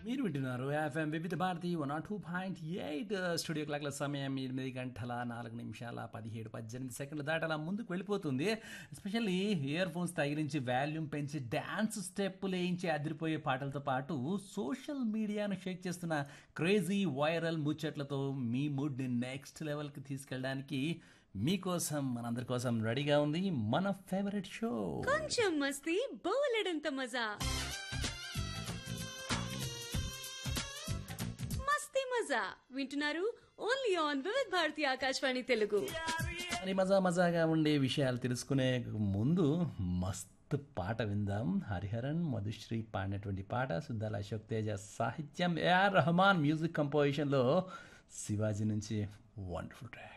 మీరు వింటున్నారు FM Vividh Bharati one naught two point eight studio క్లాక్ల సమయం ఎనిమిది గంటల నాలుగు నిమిషాల పదిహేడు పద్దెనిమిది సెకండ్ల దాటి అలా ముందుకు వెళ్ళిపోతుంది ఎస్పెషల్లీ ఇయర్ ఫోన్స్ తగిలించి వాల్యూమ్ పెంచి డ్యాన్స్ స్టెప్పులు వేయించి అదిరిపోయే పాటలతో పాటు సోషల్ మీడియాను షేక్ చేస్తున్న క్రేజీ వైరల్ ముచ్చట్లతో మీ మూడ్ని నెక్స్ట్ లెవెల్కి తీసుకెళ్ళడానికి మీకోసం మనందరి కోసం రెడీగా ఉంది మన ఫేవరెట్ షో కొంచెం మస్తీ బోలెడంత మజా మస్తీ మజా వింటున్నారు ఓన్లీ ఆన్ వివిధ్ భారతి ఆకాశవాణి తెలుగు మరి మజా మజాగా ఉండే విషయాలు తెలుసుకునే ముందు మస్తు పాట విందాం హరిహరన్ మధుశ్రీ పాడినటువంటి పాట సుద్దాల అశోక్ తేజ సాహిత్యం ఏఆర్ రెహమాన్ మ్యూజిక్ కంపోజిషన్లో శివాజీ నుంచి వండర్ఫుల్ ట్రాక్